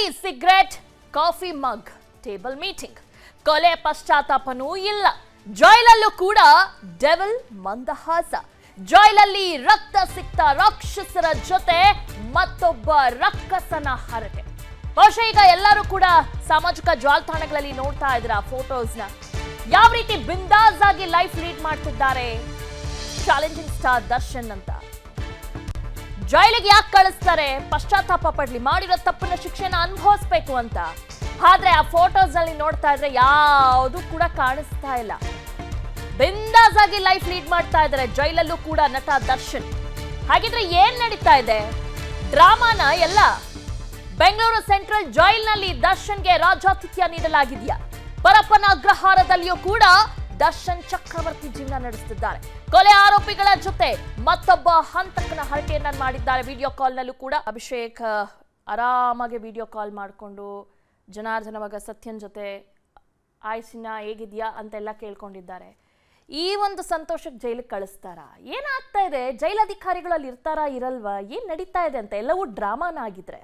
Cigarette coffee mug table meeting ಕೊಲೆ ಪಶ್ಚಾತ್ತಾಪನೂ ಇಲ್ಲ ಜೈಲಲ್ಲೂ ಕೂಡ ಡೆವಲ್ ಮಂದಹಾಸ ಜೈಲಲ್ಲಿ ರಕ್ತ ಸಿಕ್ತ ರಾಕ್ಷಸರ ಜೊತೆ ಮತ್ತೊಬ್ಬ ರಕ್ಕಸನ ಹರಟೆ ಬಹುಶಃ ಈಗ ಎಲ್ಲರೂ ಕೂಡ ಸಾಮಾಜಿಕ ಜಾಲತಾಣಗಳಲ್ಲಿ ನೋಡ್ತಾ ಇದ್ರ ಫೋಟೋಸ್ನ ಯಾವ ರೀತಿ ಬಿಂದಾಸ್ ಆಗಿ ಲೈಫ್ ಲೀಡ್ ಮಾಡ್ತಿದ್ದಾರೆ ಚಾಲೆಂಜಿಂಗ್ ಸ್ಟಾರ್ ದರ್ಶನ್ ಅಂತ ಜೈಲಿಗೆ ಯಾಕೆ ಕಳಿಸ್ತಾರೆ ಪಶ್ಚಾತ್ತಾಪ ಪಡ್ಲಿ ಮಾಡಿರೋ ತಪ್ಪಿನ ಶಿಕ್ಷೆನ ಅನುಭವಿಸ್ಬೇಕು ಅಂತ ಆದ್ರೆ ಆ ಫೋಟೋಸ್ ಅಲ್ಲಿ ನೋಡ್ತಾ ಇದ್ರೆ ಯಾವುದು ಕೂಡ ಕಾಣಿಸ್ತಾ ಇಲ್ಲ ಬಿಂದಾಸ್ ಆಗಿ ಲೈಫ್ ಲೀಡ್ ಮಾಡ್ತಾ ಇದ್ದಾರೆ ಜೈಲಲ್ಲೂ ಕೂಡ ನಟ ದರ್ಶನ್ ಹಾಗಿದ್ರೆ ಏನ್ ನಡೀತಾ ಇದೆ ಡ್ರಾಮಾನ ಎಲ್ಲ ಬೆಂಗಳೂರು ಸೆಂಟ್ರಲ್ ಜೈಲ್ನಲ್ಲಿ ದರ್ಶನ್ಗೆ ರಾಜಾತಿಥ್ಯ ನೀಡಲಾಗಿದೆಯಾ ಪರಪ್ಪನ ಅಗ್ರಹಾರದಲ್ಲಿಯೂ ಕೂಡ ದರ್ಶನ್ ಚಕ್ರವರ್ತಿ ಜೀವನ ನಡೆಸುತ್ತಿದ್ದಾರೆ ಕೊಲೆ ಆರೋಪಿಗಳ ಜೊತೆ ಮತ್ತೊಬ್ಬ ಹಂತಕನ ಹರಟೆಯನ್ನ ಮಾಡಿದ್ದಾರೆ ವಿಡಿಯೋ ಕಾಲ್ನಲ್ಲೂ ಕೂಡ ಅಭಿಷೇಕ್ ಆ, ಆರಾಮಾಗಿ ವಿಡಿಯೋ ಕಾಲ್ ಮಾಡಿಕೊಂಡು ಜನಾರ್ದನವಾಗ ಸತ್ಯನ್ ಜೊತೆ ಆಯ್ಸಿನ ಹೇಗಿದ್ಯಾ ಅಂತೆಲ್ಲ ಕೇಳ್ಕೊಂಡಿದ್ದಾರೆ ಈ ಒಂದು ಸಂತೋಷಕ್ಕೆ ಜೈಲಿಗೆ ಕಳಿಸ್ತಾರ ಏನಾಗ್ತಾ ಇದೆ ಜೈಲಧಿಕಾರಿಗಳು ಅಲ್ಲಿ ಇರ್ತಾರಾ ಇರಲ್ವಾ ಏನ್ ನಡೀತಾ ಇದೆ ಅಂತ ಎಲ್ಲವೂ ಡ್ರಾಮಾನ ಆಗಿದ್ರೆ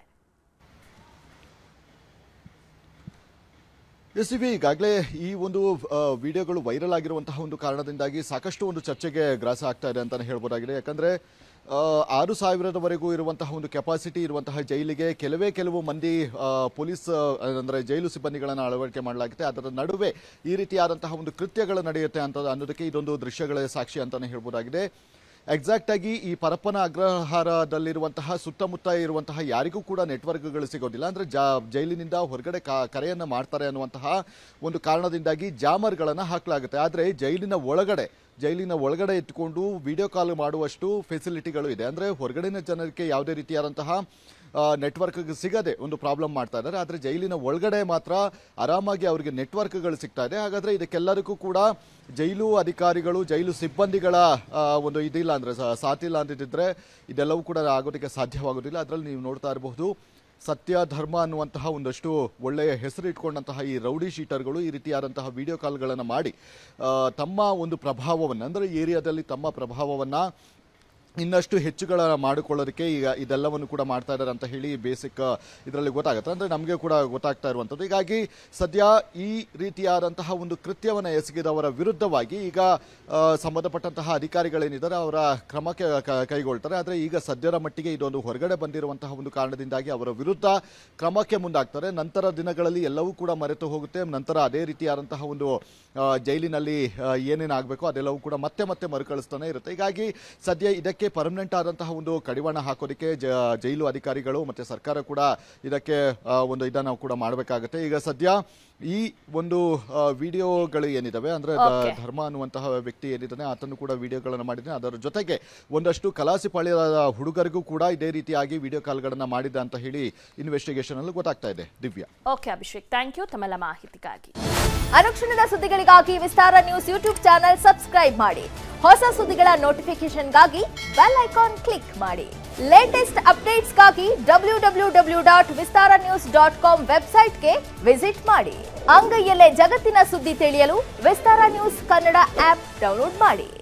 ಎಸ್ ವಿ ಈಗಾಗಲೇ ಈ ಒಂದು ಆ, ವಿಡಿಯೋಗಳು ವೈರಲ್ ಆಗಿರುವಂತಹ ಒಂದು ಕಾರಣದಿಂದಾಗಿ ಸಾಕಷ್ಟು ಒಂದು ಚರ್ಚೆಗೆ ಗ್ರಾಸ ಆಗ್ತಾ ಇದೆ ಅಂತಾನೆ ಹೇಳ್ಬೋದಾಗಿದೆ ಯಾಕಂದ್ರೆ ಆ, ಆರು ಸಾವಿರದವರೆಗೂ ಇರುವಂತಹ ಒಂದು ಕೆಪಾಸಿಟಿ ಇರುವಂತಹ ಜೈಲಿಗೆ ಕೆಲವೇ ಕೆಲವು ಮಂದಿ ಆ, ಪೊಲೀಸ್ ಆ, ಅಂದ್ರೆ ಜೈಲು ಸಿಬ್ಬಂದಿಗಳನ್ನು ಅಳವಡಿಕೆ ಮಾಡಲಾಗುತ್ತೆ ಅದರ ನಡುವೆ ಈ ರೀತಿಯಾದಂತಹ ಒಂದು ಕೃತ್ಯಗಳು ನಡೆಯುತ್ತೆ ಅಂತ ಅನ್ನೋದಕ್ಕೆ ಇದೊಂದು ದೃಶ್ಯಗಳ ಸಾಕ್ಷಿ ಅಂತಾನೆ ಹೇಳ್ಬೋದಾಗಿದೆ ಎಕ್ಸಾಕ್ಟ್ ಆಗಿ ಈ ಪರಪ್ಪನ ಅಗ್ರಹಾರದಲ್ಲಿರುವಂತಹ ಸುತ್ತಮುತ್ತ ಇರುವಂತಹ ಯಾರಿಗೂ ಕೂಡ ನೆಟ್ವರ್ಕ್ಗಳು ಸಿಗೋದಿಲ್ಲ ಅಂದ್ರೆ ಜಾ ಜೈಲಿನಿಂದ ಹೊರಗಡೆ ಕಾ- ಕರೆಯನ್ನ ಮಾಡ್ತಾರೆ ಅನ್ನುವಂತಹ ಒಂದು ಕಾರಣದಿಂದಾಗಿ ಜಾಮರ್ಗಳನ್ನು ಹಾಕಲಾಗುತ್ತೆ ಆದರೆ ಜೈಲಿನ ಒಳಗಡೆ ಜೈಲಿನ ಒಳಗಡೆ ಇಟ್ಕೊಂಡು ವಿಡಿಯೋ ಕಾಲ್ ಮಾಡುವಷ್ಟು ಫೆಸಿಲಿಟಿಗಳು ಇದೆ ಅಂದ್ರೆ ಹೊರಗಡೆನ ಜನರಿಗೆ ಯಾವುದೇ ರೀತಿಯಾದಂತಹ ನೆಟ್ವರ್ಕ್ ಸಿಗದೆ ಒಂದು ಪ್ರಾಬ್ಲಮ್ ಮಾಡ್ತಾ ಇದ್ದಾರೆ ಆದರೆ ಜೈಲಿನ ಒಳಗಡೆ ಮಾತ್ರ ಆರಾಮಾಗಿ ಅವರಿಗೆ ನೆಟ್ವರ್ಕ್ಗಳು ಸಿಗ್ತಾ ಇದೆ ಹಾಗಾದ್ರೆ ಇದಕ್ಕೆಲ್ಲದಕ್ಕೂ ಕೂಡ ಜೈಲು ಅಧಿಕಾರಿಗಳು ಜೈಲು ಸಿಬ್ಬಂದಿಗಳ ಆ, ಒಂದು ಇದಿಲ್ಲ ಅಂದ್ರೆ ಸ- ಸಾಥಿಲ್ಲ ಅಂತಿದ್ರೆ ಇದೆಲ್ಲವೂ ಕೂಡ ಆಗೋದಕ್ಕೆ ಸಾಧ್ಯವಾಗೋದಿಲ್ಲ ಅದರಲ್ಲಿ ನೀವು ನೋಡ್ತಾ ಇರಬಹುದು ಸತ್ಯ ಧರ್ಮ ಅನ್ನುವಂತಹ ಒಂದಷ್ಟು ಒಳ್ಳೆಯ ಹೆಸರು ಇಟ್ಕೊಂಡಂತಹ ಈ ರೌಡಿ ಶೀಟರ್ಗಳು ಈ ರೀತಿಯಾದಂತಹ ವಿಡಿಯೋ ಕಾಲ್ಗಳನ್ನು ಮಾಡಿ ಆ, ತಮ್ಮ ಒಂದು ಪ್ರಭಾವವನ್ನು ಅಂದರೆ ಏರಿಯಾದಲ್ಲಿ ತಮ್ಮ ಪ್ರಭಾವವನ್ನು ಇನ್ನಷ್ಟು ಹೆಚ್ಚುಗಳ ಮಾಡಿಕೊಳ್ಳೋದಕ್ಕೆ ಈಗ ಇದೆಲ್ಲವನ್ನು ಕೂಡ ಮಾಡ್ತಾ ಇದ್ದಾರೆ ಅಂತ ಹೇಳಿ ಬೇಸಿಕ್ ಇದರಲ್ಲಿ ಗೊತ್ತಾಗುತ್ತೆ ಅಂದ್ರೆ ನಮಗೆ ಕೂಡ ಗೊತ್ತಾಗ್ತಾ ಇರುವಂಥದ್ದು ಹೀಗಾಗಿ ಸದ್ಯ ಈ ರೀತಿಯಾದಂತಹ ಒಂದು ಕೃತ್ಯವನ್ನು ಎಸಗಿದವರ ವಿರುದ್ಧವಾಗಿ ಈಗ ಆ, ಸಂಬಂಧಪಟ್ಟಂತಹ ಅಧಿಕಾರಿಗಳೇನಿದ್ದಾರೆ ಅವರ ಕ್ರಮಕ್ಕೆ ಕ- ಕೈಗೊಳ್ತಾರೆ ಆದರೆ ಈಗ ಸದ್ಯದ ಮಟ್ಟಿಗೆ ಇದೊಂದು ಹೊರಗಡೆ ಬಂದಿರುವಂತಹ ಒಂದು ಕಾರಣದಿಂದಾಗಿ ಅವರ ವಿರುದ್ಧ ಕ್ರಮಕ್ಕೆ ಮುಂದಾಗ್ತಾರೆ ನಂತರ ದಿನಗಳಲ್ಲಿ ಎಲ್ಲವೂ ಕೂಡ ಮರೆತು ಹೋಗುತ್ತೆ ನಂತರ ಅದೇ ರೀತಿಯಾದಂತಹ ಒಂದು ಆ, ಜೈಲಿನಲ್ಲಿ ಆ, ಏನೇನು ಆಗಬೇಕು ಅದೆಲ್ಲವೂ ಕೂಡ ಮತ್ತೆ ಮತ್ತೆ ಮರುಕಳಿಸ್ತಾನೆ ಇರುತ್ತೆ ಹೀಗಾಗಿ ಸದ್ಯ ಇದಕ್ಕೆ ಪರ್ಮನೆಂಟ್ ಆದಂತಹ ಒಂದು ಕಡಿವಾಣ ಹಾಕೋದಕ್ಕೆ ಜ- ಜೈಲು ಅಧಿಕಾರಿಗಳು ಮತ್ತೆ ಸರ್ಕಾರ ಕೂಡ ಇದಕ್ಕೆ ಆ, ಒಂದು ಇದನ್ನು ಕೂಡ ಮಾಡಬೇಕಾಗುತ್ತೆ ಈಗ ಸದ್ಯ ಈ ಒಂದು ಆ, ವಿಡಿಯೋಗಳು ಏನಿದಾವೆ ಅಂದ್ರೆ ದ- Okay. ಧರ್ಮ ಅನ್ನುವಂತಹ ವ್ಯಕ್ತಿ ಏನಿದ್ದಾನೆ ಆತನು ಕೂಡ ವಿಡಿಯೋಗಳನ್ನು ಮಾಡಿದ್ದಾನೆ ಅದರ ಜೊತೆಗೆ ಒಂದಷ್ಟು ಕಲಾಸಿಪಾಳ್ಯದ ಹುಡುಗರಿಗೂ ಕೂಡ ಇದೇ ರೀತಿಯಾಗಿ ವಿಡಿಯೋ ಕಾಲ್ಗಳನ್ನ ಮಾಡಿದ್ದ ಅಂತ ಹೇಳಿ ಇನ್ವೆಸ್ಟಿಗೇಷನ್ ಅಲ್ಲಿ ಗೊತ್ತಾಗ್ತಾ ಇದೆ Divya okay Abhishek thank you ತಮ್ಮೆಲ್ಲ ಮಾಹಿತಿಗಾಗಿ ಅನುಕ್ಷಣದ ಸುದ್ದಿಗಳಿಗಾಗಿ Vistara news YouTube channel subscribe ಮಾಡಿ ಹೊಸ ಸುದ್ದಿಗಳ ನೋಟಿಫಿಕೇಶನ್ಗಾಗಿ ಬೆಲ್ ಐಕಾನ್ ಕ್ಲಿಕ್ ಮಾಡಿ ಲೇಟೆಸ್ಟ್ ಅಪ್ಡೇಟ್ಸ್ಗಾಗಿ W W W dot Vistara news dot com ವೆಬ್ಸೈಟ್ಗೆ ವಿಸಿಟ್ ಮಾಡಿ ಅಂಗೈಯಲ್ಲೇ ಜಗತ್ತಿನ ಸುದ್ದಿ ತಿಳಿಯಲು Vistara news Kannada app download ಮಾಡಿ